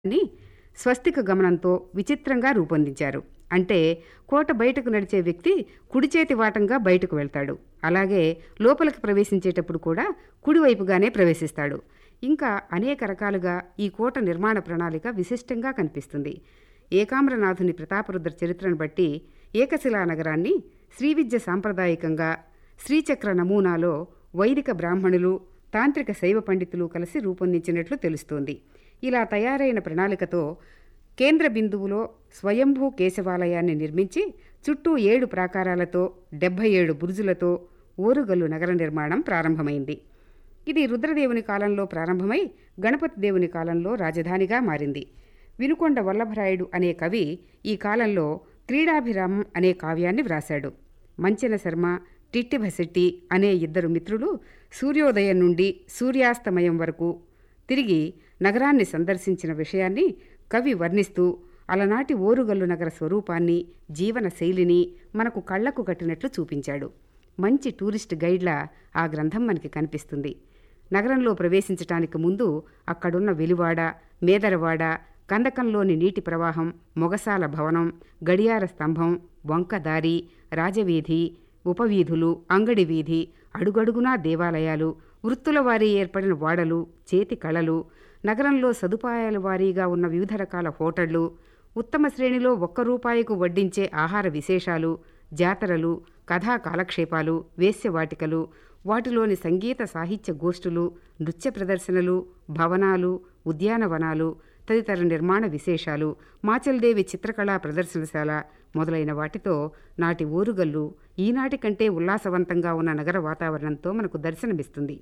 ని స్వస్తిక గమనంతో విచిత్రంగా రూపొందించారు అంటే కోట బయటకు నడిచే వ్యక్తి కుడి చేతి వాటంగా బయటకు వెళ్తాడు అలాగే లోపలికి ప్రవేశించేటప్పుడు కూడా కుడివైపుగానే ప్రవేశిస్తాడు ఇంకా అనేక రకాలుగా ఈ కోట నిర్మాణ ప్రణాళిక విశిష్టంగా కనిపిస్తుంది ఏకామ్రనాథుని ప్రతాపరుద్ర చరిత్రను బట్టి ఏకశిలా నగరాన్ని శ్రీవిద్య సాంప్రదాయకంగా శ్రీచక్ర నమూనాలో వైదిక బ్రాహ్మణులు తాంత్రిక శైవ పండితులు కలిసి రూపొందించినట్లు తెలుస్తోంది ఇలా తయారైన ప్రణాళికతో కేంద్ర బిందువులో స్వయంభూ కేశవాలయాన్ని నిర్మించి చుట్టూ ఏడు ప్రాకారాలతో డెబ్బై ఏడు బురుజులతో ఓరుగల్లు నగర నిర్మాణం ప్రారంభమైంది ఇది రుద్రదేవుని కాలంలో ప్రారంభమై గణపతి దేవుని కాలంలో రాజధానిగా మారింది వినుకొండ వల్లభరాయుడు అనే కవి ఈ కాలంలో క్రీడాభిరామం అనే కావ్యాన్ని వ్రాశాడు మంచెన శర్మ టిట్టిభశెట్టి అనే ఇద్దరు మిత్రులు సూర్యోదయం నుండి సూర్యాస్తమయం వరకు తిరిగి నగరాన్ని సందర్శించిన విషయాన్ని కవి వర్ణిస్తూ అలనాటి ఓరుగల్లు నగర స్వరూపాన్ని జీవన శైలిని మనకు కళ్లకు కట్టినట్లు చూపించాడు మంచి టూరిస్ట్ గైడ్లా ఆ గ్రంథం మనకి కనిపిస్తుంది నగరంలో ప్రవేశించటానికి ముందు అక్కడున్న వెలివాడ మేదరవాడ కందకంలోని నీటి ప్రవాహం మొగసాల భవనం గడియార స్తంభం వంకదారి రాజవీధి ఉపవీధులు అంగడి వీధి అడుగడుగునా దేవాలయాలు వృత్తుల వారీ ఏర్పడిన వాడలు చేతి కళలు నగరంలో సదుపాయాల వారీగా ఉన్న వివిధ రకాల హోటళ్లు ఉత్తమ శ్రేణిలో ఒక్క రూపాయికు వడ్డించే ఆహార విశేషాలు జాతరలు కథా కాలక్షేపాలు వేశ్యవాటికలు వాటిలోని సంగీత సాహిత్య గోష్ఠులు నృత్య ప్రదర్శనలు భవనాలు ఉద్యానవనాలు తదితర నిర్మాణ విశేషాలు మాచల్దేవి చిత్రకళా ప్రదర్శనశాల మొదలైన వాటితో నాటి ఊరుగల్లు ఈనాటి కంటే ఉల్లాసవంతంగా ఉన్న నగర వాతావరణంతో మనకు దర్శనమిస్తుంది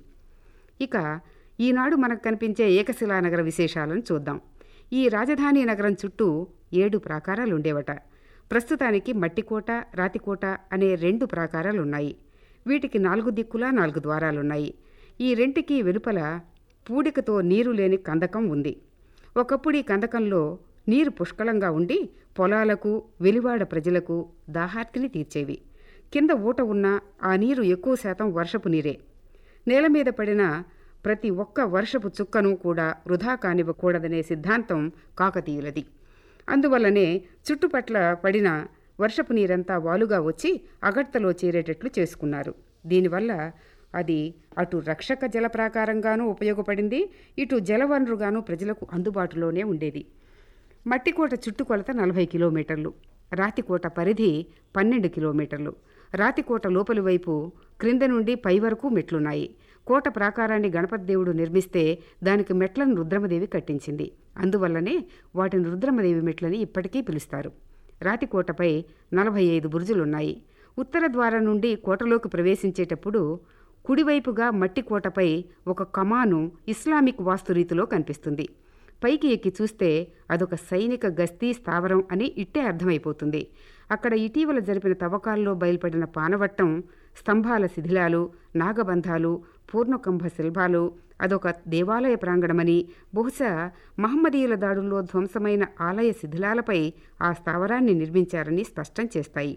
ఇక ఈనాడు మనకు కనిపించే ఏకశిలా నగర విశేషాలను చూద్దాం ఈ రాజధాని నగరం చుట్టూ ఏడు ప్రాకారాలు ఉండేవట ప్రస్తుతానికి మట్టికోట రాతికోట అనే రెండు ప్రాకారాలు ఉన్నాయి వీటికి నాలుగు దిక్కులా నాలుగు ద్వారాలున్నాయి ఈ రెంటికి వెలుపల పూడికతో నీరు లేని కందకం ఉంది ఒకప్పుడు ఈ కందకంలో నీరు పుష్కలంగా ఉండి పొలాలకు వెలివాడ ప్రజలకు దాహార్తిని తీర్చేవి కింద ఊట ఉన్న ఆ నీరు ఎక్కువ శాతం వర్షపు నీరే నేల మీద పడిన ప్రతి ఒక్క వర్షపు చుక్కను కూడా వృధా కానివ్వకూడదనే సిద్ధాంతం కాకతీయులది అందువల్లనే చుట్టుపట్ల పడిన వర్షపు నీరంతా వాలుగా వచ్చి అగడ్తలో చేరేటట్లు చేసుకున్నారు దీనివల్ల అది అటు రక్షక జల ప్రాకారంగానూ ఉపయోగపడింది ఇటు జలవనరుగాను ప్రజలకు అందుబాటులోనే ఉండేది మట్టికోట చుట్టుకొలత నలభై కిలోమీటర్లు రాతికోట పరిధి పన్నెండు కిలోమీటర్లు రాతికోట లోపలి వైపు క్రింద నుండి పై వరకు మెట్లున్నాయి కోట ప్రాకారాన్ని గణపతి దేవుడు నిర్మిస్తే దానికి మెట్లను రుద్రమదేవి కట్టించింది అందువల్లనే వాటిని రుద్రమదేవి మెట్లని ఇప్పటికీ పిలుస్తారు రాతికోటపై నలభై ఐదు బురుజులున్నాయి ఉత్తర ద్వారం నుండి కోటలోకి ప్రవేశించేటప్పుడు కుడివైపుగా మట్టి కోటపై ఒక కమాను ఇస్లామిక్ వాస్తురీతిలో కనిపిస్తుంది పైకి ఎక్కి చూస్తే అదొక సైనిక గస్తీ స్థావరం అని ఇట్టే అర్థమైపోతుంది అక్కడ ఇటీవల జరిపిన తవ్వకాల్లో బయలుపడిన పానవట్టం స్తంభాల శిథిలాలు నాగబంధాలు పూర్ణకుంభ శిల్పాలు అదొక దేవాలయ ప్రాంగణమని బహుశా మహమ్మదీయుల దాడుల్లో ధ్వంసమైన ఆలయ శిథిలాలపై ఆ స్థావరాన్ని నిర్మించారని స్పష్టం చేస్తాయి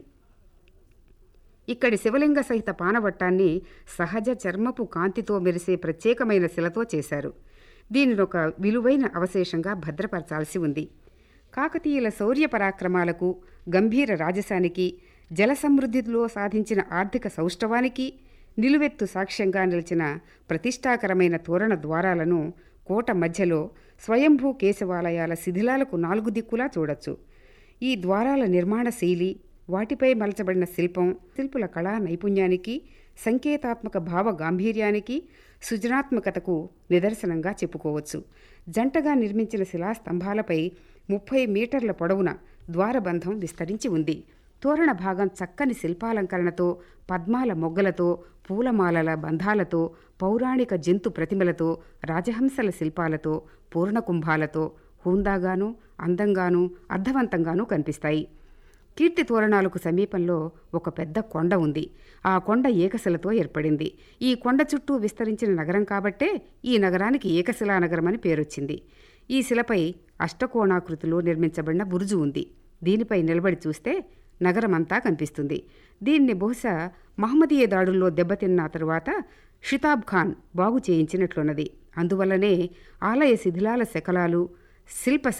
ఇక్కడి శివలింగ సహిత పానవట్టాన్ని సహజ చర్మపు కాంతితో మెరిసే ప్రత్యేకమైన శిలతో చేశారు దీనిని ఒక విలువైన అవశేషంగా భద్రపరచాల్సి ఉంది కాకతీయుల శౌర్య పరాక్రమాలకు గంభీర రాజసానికి జల సమృద్ధిలో సాధించిన ఆర్థిక సౌష్ఠవానికి నిలువెత్తు సాక్ష్యంగా నిలిచిన ప్రతిష్టాకరమైన తోరణ ద్వారాలను కోట మధ్యలో స్వయంభూ కేశవాలయాల శిథిలాలకు నాలుగు దిక్కులా చూడొచ్చు ఈ ద్వారాల నిర్మాణ శైలి వాటిపై మలచబడిన శిల్పం శిల్పుల కళా నైపుణ్యానికి సంకేతాత్మక భావ గాంభీర్యానికి సృజనాత్మకతకు నిదర్శనంగా చెప్పుకోవచ్చు జంటగా నిర్మించిన శిలాస్తంభాలపై ముప్పై మీటర్ల పొడవున ద్వారబంధం విస్తరించి ఉంది తోరణ భాగం చక్కని శిల్పాలంకరణతో పద్మాల మొగ్గలతో పూలమాలల బంధాలతో పౌరాణిక జంతు ప్రతిమలతో రాజహంసల శిల్పాలతో పూర్ణకుంభాలతో హూందాగాను అందంగాను అర్థవంతంగానూ కనిపిస్తాయి కీర్తి తోరణాలకు సమీపంలో ఒక పెద్ద కొండ ఉంది ఆ కొండ ఏకశిలతో ఏర్పడింది ఈ కొండ చుట్టూ విస్తరించిన నగరం కాబట్టే ఈ నగరానికి ఏకశిలా నగరం అని పేరొచ్చింది ఈ శిలపై అష్టకోణాకృతిలో నిర్మించబడిన బురుజు ఉంది దీనిపై నిలబడి చూస్తే నగరమంతా కనిపిస్తుంది దీన్ని బహుశా మహమ్మదీయ దాడుల్లో దెబ్బతిన్న తరువాత షితాబ్ ఖాన్ బాగు చేయించినట్లున్నది అందువల్లనే ఆలయ శిథిలాల శకలాలు శిల్ప